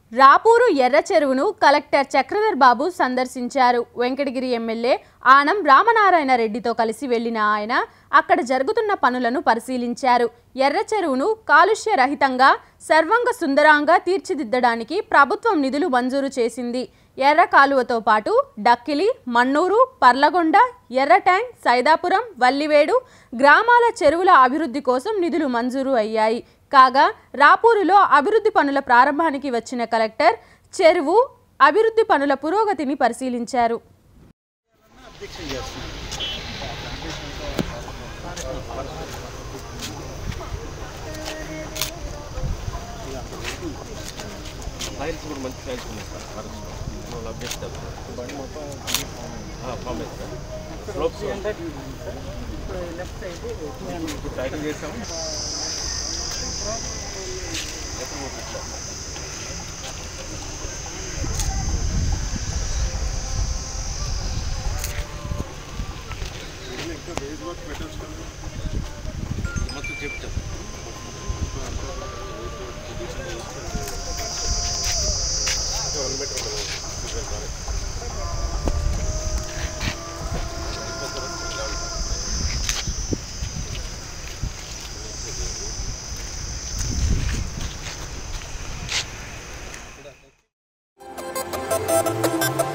రాపూరు ఎర్ర చెరువును కలెక్టర్ చక్రధర్ బాబు సందర్శించారు వెంకటగిరి ఎమ్మెల్యే ఆనం రామనారాయణ రెడ్డితో కలిసి వెళ్లిన ఆయన అక్కడ జరుగుతున్న పనులను పరిశీలించారు ఎర్ర చెరువును కాలుష్య రహితంగా సర్వంగ సుందరంగా తీర్చిదిద్దడానికి ప్రభుత్వం నిధులు మంజూరు చేసింది ఎర్ర కాలువతో పాటు డక్కిలి మన్నూరు పర్లగొండ ఎర్ర ట్యాంక్ సైదాపురం వల్లివేడు గ్రామాల చెరువుల అభివృద్ధి కోసం నిధులు మంజూరు అయ్యాయి కాగా రాపూరులో అభివృద్ధి పనుల ప్రారంభానికి వచ్చిన కలెక్టర్ చెరువు అభివృద్ధి పనుల పురోగతిని పరిశీలించారు టైల్స్ కూడా మంచి టైల్స్ ఉన్నాయి సార్ ఫారెస్ట్ మనం లవ్ చేస్తాం బండి మొత్తం ఫామ్ సార్ స్లోప్స్ ఇప్పుడు టైటిల్ చేసాం మొత్తం చెప్తాం వన్ మీటర్ Thank